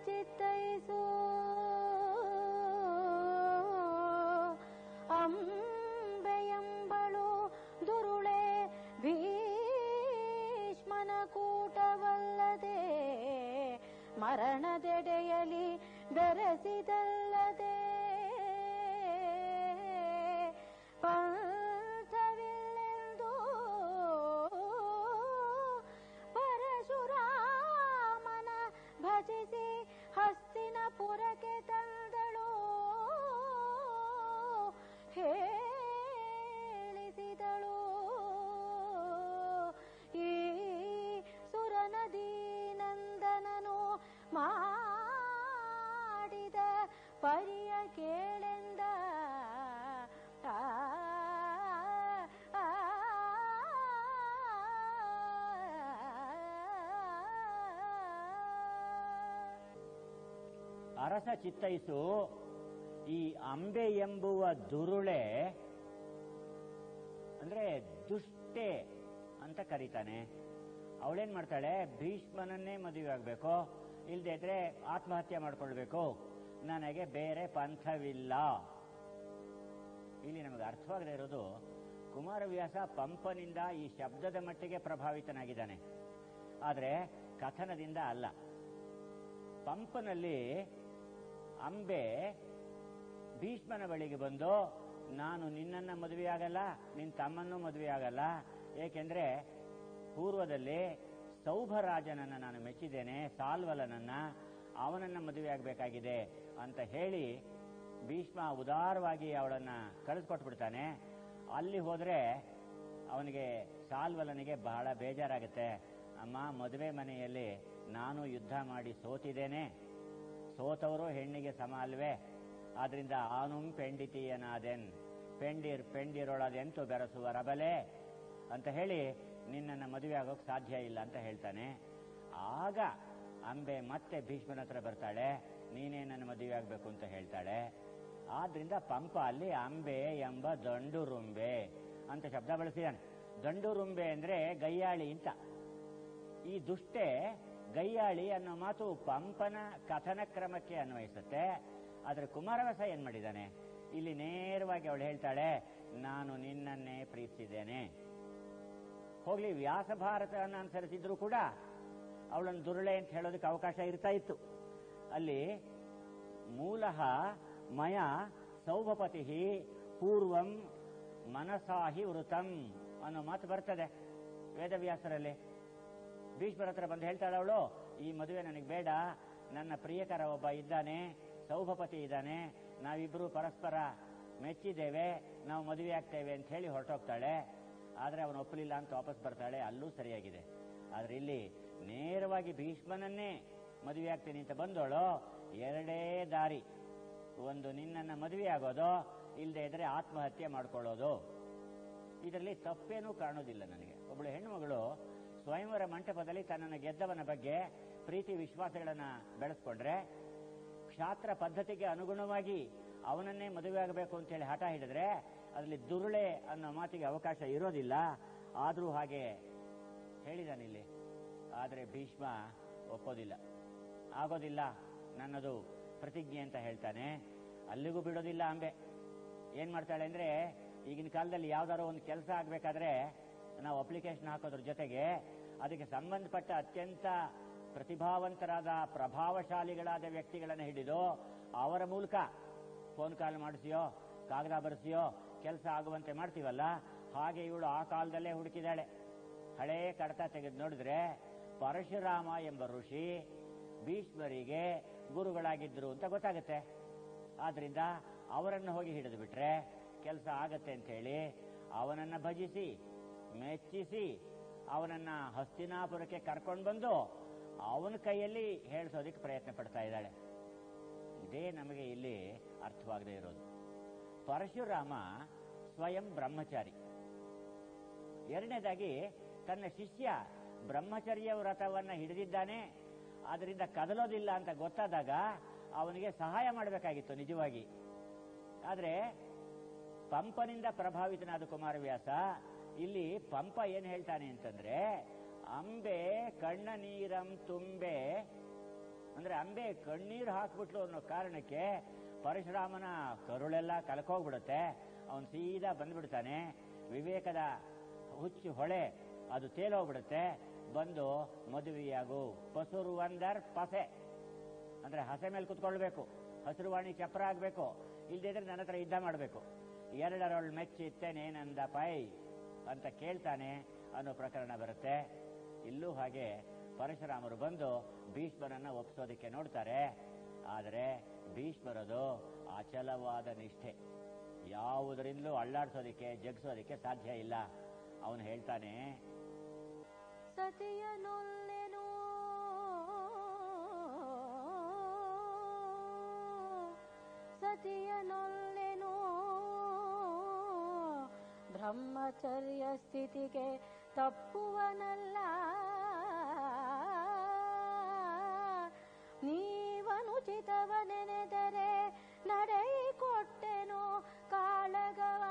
ಚಿತ್ತೈಸು ಅಂಬೆಯಂಬಳು ದುರುಳೆ ಭೀಷ್ಮನ ಕೂಟವಲ್ಲದೆ ಮರಣದೆಡೆಯಲಿ ಬೆರೆಸಿದಲ್ಲದೆ ಪಂಥವಿಲ್ಲೆಂದು ಪರಶುರಾಮನ ಭಜಿಸಿ ಹಸ್ತಿನಪುರಕ್ಕೆ ತಂದಳು ಹೇಳಿಸಿದಳು ಈ ಸುರನದಿ ನಂದನನು ಮಾಡಿದ ಪರಿಯ ಕೇಳೆಂದ ಆ, ಆ, ಅರಸ ಚಿತ್ತೈಸು ಈ ಅಂಬೆ ಎಂಬುವ ದುರುಳೆ ಅಂದ್ರೆ ದುಷ್ಟೆ ಅಂತ ಕರೀತಾನೆ ಅವಳೇನ್ ಮಾಡ್ತಾಳೆ ಭೀಷ್ಮನನ್ನೇ ಮದುವೆ ಆಗ್ಬೇಕು ಇಲ್ದೇ ಇದ್ರೆ ಆತ್ಮಹತ್ಯೆ ಮಾಡ್ಕೊಳ್ಬೇಕು ನನಗೆ ಬೇರೆ ಪಂಥವಿಲ್ಲ ಇಲ್ಲಿ ನಮಗೆ ಅರ್ಥವಾಗದೇ ಇರೋದು ಕುಮಾರವ್ಯಾಸ ಪಂಪನಿಂದ ಈ ಶಬ್ದದ ಮಟ್ಟಿಗೆ ಪ್ರಭಾವಿತನಾಗಿದ್ದಾನೆ ಆದರೆ ಕಥನದಿಂದ ಅಲ್ಲ ಪಂಪನಲ್ಲಿ ಅಂಬೆ ಭೀಷ್ಮನ ಬಳಿಗೆ ಬಂದು ನಾನು ನಿನ್ನನ್ನ ಮದುವೆ ಆಗಲ್ಲ ನಿನ್ನ ತಮ್ಮನ್ನೂ ಮದುವೆ ಆಗಲ್ಲ ಏಕೆಂದ್ರೆ ಪೂರ್ವದಲ್ಲಿ ಸೌಭರಾಜನನ್ನ ನಾನು ಮೆಚ್ಚಿದ್ದೇನೆ ಸಾಲ್ವಲನನ್ನ ಅವನನ್ನ ಮದುವೆ ಆಗಬೇಕಾಗಿದೆ ಅಂತ ಹೇಳಿ ಭೀಷ್ಮ ಉದಾರವಾಗಿ ಅವಳನ್ನ ಕಳಿಸ್ಕೊಟ್ಬಿಡ್ತಾನೆ ಅಲ್ಲಿ ಹೋದ್ರೆ ಅವನಿಗೆ ಸಾಲ್ವಲನಿಗೆ ಬಹಳ ಬೇಜಾರಾಗುತ್ತೆ ಅಮ್ಮ ಮದುವೆ ಮನೆಯಲ್ಲಿ ನಾನು ಯುದ್ಧ ಮಾಡಿ ಸೋತಿದ್ದೇನೆ ಸೋತವರು ಹೆಣ್ಣಿಗೆ ಸಮ ಅಲ್ವೇ ಆದ್ರಿಂದ ಆನುಂ ಪೆಂಡಿತೀಯನಾದೆನ್ ಪೆಂಡಿರ್ ಪೆಂಡಿರೊಳದೆಂತು ಬೆರೆಸುವ ರಬಲೆ ಅಂತ ಹೇಳಿ ನಿನ್ನನ್ನು ಮದುವೆ ಆಗೋಕ್ ಸಾಧ್ಯ ಇಲ್ಲ ಅಂತ ಹೇಳ್ತಾನೆ ಆಗ ಅಂಬೆ ಮತ್ತೆ ಭೀಷ್ಮನ ಹತ್ರ ಬರ್ತಾಳೆ ನೀನೇ ನನ್ನ ಮದುವೆ ಆಗ್ಬೇಕು ಅಂತ ಹೇಳ್ತಾಳೆ ಆದ್ರಿಂದ ಪಂಪ ಅಲ್ಲಿ ಅಂಬೆ ಎಂಬ ದಂಡುರುಂಬೆ ಅಂತ ಶಬ್ದ ಬಳಸಿದಾನೆ ದಂಡುರುಂಬೆ ಅಂದ್ರೆ ಗಯ್ಯಾಳಿ ಅಂತ ಈ ದುಷ್ಟೆ ಗಯ್ಯಾಳಿ ಅನ್ನೋ ಮಾತು ಪಂಪನ ಕಥನ ಕ್ರಮಕ್ಕೆ ಅನ್ವಯಿಸುತ್ತೆ ಆದ್ರೆ ಕುಮಾರವ್ಯಾಸ ಏನ್ ಮಾಡಿದ್ದಾನೆ ಇಲ್ಲಿ ನೇರವಾಗಿ ಅವಳು ಹೇಳ್ತಾಳೆ ನಾನು ನಿನ್ನನ್ನೇ ಪ್ರೀತಿಸಿದ್ದೇನೆ ಹೋಗ್ಲಿ ವ್ಯಾಸ ಭಾರತವನ್ನು ಅನುಸರಿಸಿದ್ರು ಕೂಡ ಅವಳನ್ನು ದುರುಳೆ ಅಂತ ಹೇಳೋದಕ್ಕೆ ಅವಕಾಶ ಇರ್ತಾ ಇತ್ತು ಅಲ್ಲಿ ಮೂಲಃ ಮಯ ಸೌಭಪತಿ ಪೂರ್ವಂ ಮನಸಾಹಿ ವೃತಂ ಅನ್ನೋ ಮಾತು ಬರ್ತದೆ ವೇದವ್ಯಾಸರಲ್ಲಿ ಭೀಷ್ಮರ ಹತ್ರ ಬಂದು ಹೇಳ್ತಾಳೆ ಅವಳು ಈ ಮದುವೆ ನನಗೆ ಬೇಡ ನನ್ನ ಪ್ರಿಯಕರ ಒಬ್ಬ ಇದ್ದಾನೆ ಸೌಭಪತಿ ಇದ್ದಾನೆ ನಾವಿಬ್ರು ಪರಸ್ಪರ ಮೆಚ್ಚಿದ್ದೇವೆ ನಾವು ಮದುವೆ ಆಗ್ತೇವೆ ಅಂತ ಹೇಳಿ ಹೊರಟೋಗ್ತಾಳೆ ಆದ್ರೆ ಅವನು ಒಪ್ಪಲಿಲ್ಲ ಅಂತ ವಾಪಸ್ ಬರ್ತಾಳೆ ಅಲ್ಲೂ ಸರಿಯಾಗಿದೆ ಆದ್ರೆ ಇಲ್ಲಿ ನೇರವಾಗಿ ಭೀಷ್ಮನನ್ನೇ ಮದುವೆ ಆಗ್ತೀನಿ ಅಂತ ಬಂದೋಳು ಎರಡೇ ದಾರಿ ಒಂದು ನಿನ್ನನ್ನ ಮದುವೆ ಆಗೋದು ಇಲ್ಲದೆ ಇದ್ರೆ ಆತ್ಮಹತ್ಯೆ ಮಾಡ್ಕೊಳ್ಳೋದು ಇದರಲ್ಲಿ ತಪ್ಪೇನೂ ಕಾಣೋದಿಲ್ಲ ನನಗೆ ಒಬ್ಬಳು ಹೆಣ್ಣುಮಗಳು ಸ್ವಯಂವರ ಮಂಟಪದಲ್ಲಿ ತನ್ನನ್ನು ಗೆದ್ದವನ ಬಗ್ಗೆ ಪ್ರೀತಿ ವಿಶ್ವಾಸಗಳನ್ನ ಬೆಳೆಸ್ಕೊಂಡ್ರೆ ಕ್ಷಾತ್ರ ಪದ್ಧತಿಗೆ ಅನುಗುಣವಾಗಿ ಅವನನ್ನೇ ಮದುವೆ ಆಗಬೇಕು ಅಂತೇಳಿ ಹಠ ಹಿಡಿದ್ರೆ ಅದರಲ್ಲಿ ದುರುಳೆ ಅನ್ನೋ ಮಾತಿಗೆ ಅವಕಾಶ ಇರೋದಿಲ್ಲ ಆದರೂ ಹಾಗೆ ಹೇಳಿದಾನಿಲ್ಲಿ ಆದರೆ ಭೀಷ್ಮ ಒಪ್ಪೋದಿಲ್ಲ ಆಗೋದಿಲ್ಲ ನನ್ನದು ಪ್ರತಿಜ್ಞೆ ಅಂತ ಹೇಳ್ತಾನೆ ಅಲ್ಲಿಗೂ ಬಿಡೋದಿಲ್ಲ ಅಂಬೆ ಏನ್ ಮಾಡ್ತಾಳೆ ಅಂದ್ರೆ ಈಗಿನ ಕಾಲದಲ್ಲಿ ಯಾವ್ದಾರೋ ಒಂದು ಕೆಲಸ ಆಗ್ಬೇಕಾದ್ರೆ ನಾವು ಅಪ್ಲಿಕೇಶನ್ ಹಾಕೋದ್ರ ಜೊತೆಗೆ ಅದಕ್ಕೆ ಸಂಬಂಧಪಟ್ಟ ಅತ್ಯಂತ ಪ್ರತಿಭಾವಂತರಾದ ಪ್ರಭಾವಶಾಲಿಗಳಾದ ವ್ಯಕ್ತಿಗಳನ್ನು ಹಿಡಿದು ಅವರ ಮೂಲಕ ಫೋನ್ ಕಾಲ್ ಮಾಡಿಸಿಯೋ ಕಾಗದ ಬರೆಸಿಯೋ ಕೆಲಸ ಆಗುವಂತೆ ಮಾಡ್ತೀವಲ್ಲ ಹಾಗೆ ಇವಳು ಆ ಕಾಲದಲ್ಲೇ ಹುಡುಕಿದಾಳೆ ಹಳೇ ಕಡತ ತೆಗೆದು ನೋಡಿದ್ರೆ ಪರಶುರಾಮ ಎಂಬ ಋಷಿ ಭೀಷ್ಮರಿಗೆ ಗುರುಗಳಾಗಿದ್ರು ಅಂತ ಗೊತ್ತಾಗುತ್ತೆ ಆದ್ರಿಂದ ಅವರನ್ನು ಹೋಗಿ ಹಿಡಿದು ಬಿಟ್ರೆ ಕೆಲಸ ಆಗತ್ತೆ ಅಂತ ಹೇಳಿ ಅವನನ್ನ ಭಜಿಸಿ ಮೆಚ್ಚಿಸಿ ಅವನನ್ನ ಹಸ್ತಿನಾಪುರಕ್ಕೆ ಕರ್ಕೊಂಡು ಬಂದು ಅವನ ಕೈಯಲ್ಲಿ ಹೇಳಿಸೋದಕ್ಕೆ ಪ್ರಯತ್ನ ಪಡ್ತಾ ಇದ್ದಾಳೆ ಇದೇ ನಮಗೆ ಇಲ್ಲಿ ಅರ್ಥವಾಗದೇ ಇರೋದು ಪರಶುರಾಮ ಸ್ವಯಂ ಬ್ರಹ್ಮಚಾರಿ ಎರಡನೇದಾಗಿ ತನ್ನ ಶಿಷ್ಯ ಬ್ರಹ್ಮಚರ್ಯ ವ್ರತವನ್ನ ಹಿಡಿದಿದ್ದಾನೆ ಅದರಿಂದ ಕದಲೋದಿಲ್ಲ ಅಂತ ಗೊತ್ತಾದಾಗ ಅವನಿಗೆ ಸಹಾಯ ಮಾಡಬೇಕಾಗಿತ್ತು ನಿಜವಾಗಿ ಆದ್ರೆ ಪಂಪನಿಂದ ಪ್ರಭಾವಿತನಾದ ಕುಮಾರವ್ಯಾಸ ಇಲ್ಲಿ ಪಂಪ ಏನ್ ಹೇಳ್ತಾನೆ ಅಂತಂದ್ರೆ ಅಂಬೆ ಕಣ್ಣ ನೀರಂ ತುಂಬೆ ಅಂದ್ರೆ ಅಂಬೆ ಕಣ್ಣೀರು ಹಾಕ್ಬಿಟ್ಲು ಅನ್ನೋ ಕಾರಣಕ್ಕೆ ಪರಶುರಾಮನ ಕರುಳೆಲ್ಲ ಕಲ್ಕೋಗ್ಬಿಡುತ್ತೆ ಅವನು ಸೀದಾ ಬಂದ್ಬಿಡ್ತಾನೆ ವಿವೇಕದ ಹುಚ್ಚು ಹೊಳೆ ಅದು ತೇಲೋಗ್ಬಿಡುತ್ತೆ ಬಂದು ಮದುವೆಯಾಗು ಪಸುರು ಒಂದರ್ ಪಸೆ ಅಂದ್ರೆ ಹಸೆ ಮೇಲೆ ಕುತ್ಕೊಳ್ಬೇಕು ಹಸಿರುವಾಣಿ ಚಪ್ರ ಆಗ್ಬೇಕು ಇಲ್ದಿದ್ರೆ ನನ್ನ ಹತ್ರ ಯುದ್ಧ ಮಾಡಬೇಕು ಎರಡರೊಳ್ ಮೆಚ್ಚಿತ್ತೇನೇನಂದ ಪೈ ಅಂತ ಕೇಳ್ತಾನೆ ಅನ್ನೋ ಪ್ರಕರಣ ಬರುತ್ತೆ ಇಲ್ಲೂ ಹಾಗೆ ಪರಶುರಾಮರು ಬಂದು ಭೀಷ್ಮರನ್ನ ಒಪ್ಪಿಸೋದಕ್ಕೆ ನೋಡ್ತಾರೆ ಆದರೆ ಭೀಷ್ಮರದು ಅಚಲವಾದ ನಿಷ್ಠೆ ಯಾವುದರಿಂದಲೂ ಅಳ್ಳಾಡ್ಸೋದಕ್ಕೆ ಜಗ್ಸೋದಕ್ಕೆ ಸಾಧ್ಯ ಇಲ್ಲ ಅವನು ಹೇಳ್ತಾನೆ ಸತಿಯನೊಲ್ಲೆನು ಸತಿಯನೊಲ್ಲೆನು ಬ್ರಹ್ಮಚರ್ಯ ಸ್ಥಿತಿಗೆ ತಪ್ಪುವನಲ್ಲ ನೀವನುಚಿತವನೆನೆದರೆ ನಡೆಯಿ ಕೊಟ್ಟೆನು ಕಾಳಗವ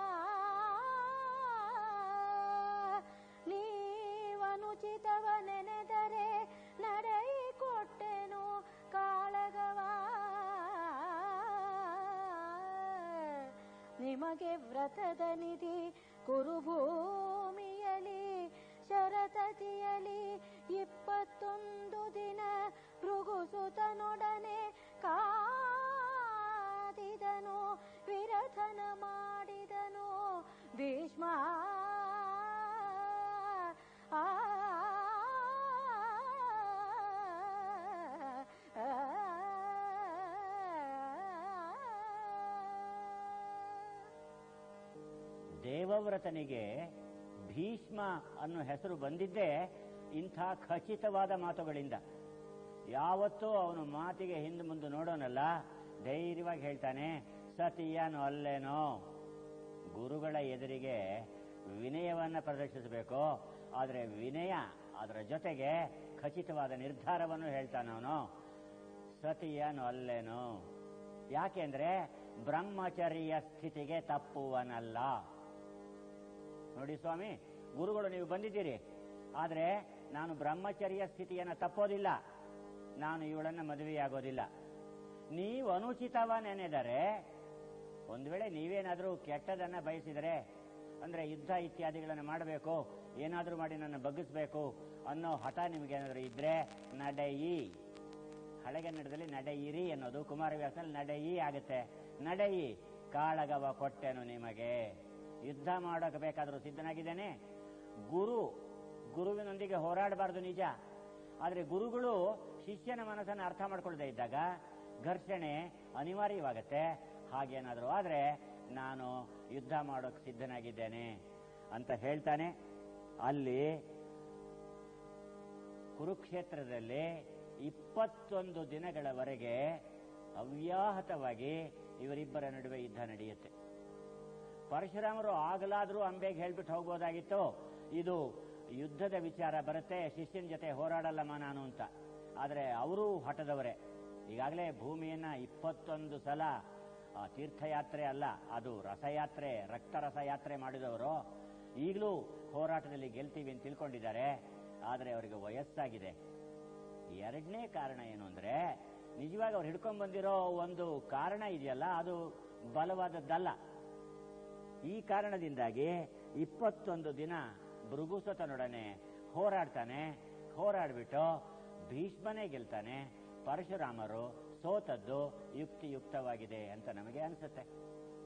ನೀವನುಚಿತವನೆನೆದರೆ ನಡೆಯಿ ಕೊಟ್ಟೆನು ಕಾಳಗವ ನಿಮಗೆ ವ್ರತದ ನಿಧಿ ಕುರುಭೂಮಿಯಲಿ ಶರತತಿಯಲಿ ಇಪ್ಪತ್ತೊಂದು ದಿನ ಭೃಗುಸುತನೊಡನೆ ಕಾದಿದನು ವಿರಥನ ಮಾಡಿದನು ಭೀಷ್ಮ ಆ ದೇವವ್ರತನಿಗೆ ಭೀಷ್ಮ ಅನ್ನೋ ಹೆಸರು ಬಂದಿದ್ದೇ ಇಂಥ ಖಚಿತವಾದ ಮಾತುಗಳಿಂದ ಯಾವತ್ತೂ ಅವನು ಮಾತಿಗೆ ಹಿಂದೆ ಮುಂದೆ ನೋಡೋನಲ್ಲ ಧೈರ್ಯವಾಗಿ ಹೇಳ್ತಾನೆ ಸತಿಯನೋ ಅಲ್ಲೇನೋ ಗುರುಗಳ ಎದುರಿಗೆ ವಿನಯವನ್ನ ಪ್ರದರ್ಶಿಸಬೇಕು ಆದರೆ ವಿನಯ ಅದರ ಜೊತೆಗೆ ಖಚಿತವಾದ ನಿರ್ಧಾರವನ್ನು ಹೇಳ್ತಾನವನು ಸತಿಯನೋ ಅಲ್ಲೇನೋ ಯಾಕೆಂದ್ರೆ ಬ್ರಹ್ಮಚರ್ಯ ಸ್ಥಿತಿಗೆ ತಪ್ಪುವನಲ್ಲ ನೋಡಿ ಸ್ವಾಮಿ ಗುರುಗಳು ನೀವು ಬಂದಿದ್ದೀರಿ ಆದರೆ ನಾನು ಬ್ರಹ್ಮಚರ್ಯ ಸ್ಥಿತಿಯನ್ನು ತಪ್ಪೋದಿಲ್ಲ ನಾನು ಇವಳನ್ನ ಮದುವೆಯಾಗೋದಿಲ್ಲ ನೀವು ಅನುಚಿತವ ನೆನೆದರೆ ಒಂದು ವೇಳೆ ನೀವೇನಾದರೂ ಕೆಟ್ಟದನ್ನ ಬಯಸಿದರೆ ಅಂದ್ರೆ ಯುದ್ಧ ಇತ್ಯಾದಿಗಳನ್ನು ಮಾಡಬೇಕು ಏನಾದರೂ ಮಾಡಿ ನನ್ನ ಬಗ್ಗಿಸ್ಬೇಕು ಅನ್ನೋ ಹಠ ನಿಮಗೇನಾದರೂ ಇದ್ರೆ ನಡೆಯಿ ಹಳೆಗನ್ನಡದಲ್ಲಿ ನಡೆಯಿರಿ ಅನ್ನೋದು ಕುಮಾರವ್ಯಾಸನಲ್ಲಿ ನಡೆಯಿ ಆಗುತ್ತೆ ನಡೆಯಿ ಕಾಳಗವ ಕೊಟ್ಟೆನು ನಿಮಗೆ ಯುದ್ಧ ಮಾಡೋಕೆ ಬೇಕಾದರೂ ಸಿದ್ಧನಾಗಿದ್ದೇನೆ ಗುರು ಗುರುವಿನೊಂದಿಗೆ ಹೋರಾಡಬಾರದು ನಿಜ ಆದರೆ ಗುರುಗಳು ಶಿಷ್ಯನ ಮನಸ್ಸನ್ನು ಅರ್ಥ ಮಾಡ್ಕೊಳ್ಳದೆ ಇದ್ದಾಗ ಘರ್ಷಣೆ ಅನಿವಾರ್ಯವಾಗತ್ತೆ ಹಾಗೇನಾದರೂ ಆದರೆ ನಾನು ಯುದ್ಧ ಮಾಡೋಕೆ ಸಿದ್ಧನಾಗಿದ್ದೇನೆ ಅಂತ ಹೇಳ್ತಾನೆ ಅಲ್ಲಿ ಕುರುಕ್ಷೇತ್ರದಲ್ಲಿ ಇಪ್ಪತ್ತೊಂದು ದಿನಗಳವರೆಗೆ ಅವ್ಯಾಹತವಾಗಿ ಇವರಿಬ್ಬರ ನಡುವೆ ಯುದ್ಧ ನಡೆಯುತ್ತೆ ಪರಶುರಾಮರು ಆಗಲಾದರೂ ಅಂಬೆಗೆ ಹೇಳ್ಬಿಟ್ಟು ಹೋಗ್ಬೋದಾಗಿತ್ತು ಇದು ಯುದ್ಧದ ವಿಚಾರ ಬರುತ್ತೆ ಶಿಷ್ಯನ ಜೊತೆ ಹೋರಾಡಲ್ಲಮ್ಮ ನಾನು ಅಂತ ಆದರೆ ಅವರು ಹಠದವರೇ ಈಗಾಗಲೇ ಭೂಮಿಯನ್ನ ಇಪ್ಪತ್ತೊಂದು ಸಲ ಆ, ತೀರ್ಥಯಾತ್ರೆ ಅಲ್ಲ ಅದು ರಸಯಾತ್ರೆ ರಕ್ತರಸ ಯಾತ್ರೆ ಮಾಡಿದವರು ಈಗಲೂ ಹೋರಾಟದಲ್ಲಿ ಗೆಲ್ತೀವಿ ಅಂತ ತಿಳ್ಕೊಂಡಿದ್ದಾರೆ ಆದರೆ ಅವರಿಗೆ ವಯಸ್ಸಾಗಿದೆ ಎರಡನೇ ಕಾರಣ ಏನು ಅಂದ್ರೆ ನಿಜವಾಗಿ ಅವ್ರು ಹಿಡ್ಕೊಂಡ್ ಬಂದಿರೋ ಒಂದು ಕಾರಣ ಇದೆಯಲ್ಲ ಅದು ಬಲವಾದದ್ದಲ್ಲ ಈ ಕಾರಣದಿಂದಾಗಿ ಇಪ್ಪತ್ತೊಂದು ದಿನ ಭೃಗುಸತನೊಡನೆ ಹೋರಾಡ್ತಾನೆ ಹೋರಾಡ್ಬಿಟ್ಟು ಭೀಷ್ಮನೇ ಗೆಲ್ತಾನೆ ಪರಶುರಾಮರು ಸೋತದ್ದು ಯುಕ್ತಿಯುಕ್ತವಾಗಿದೆ ಅಂತ ನಮಗೆ ಅನಿಸುತ್ತೆ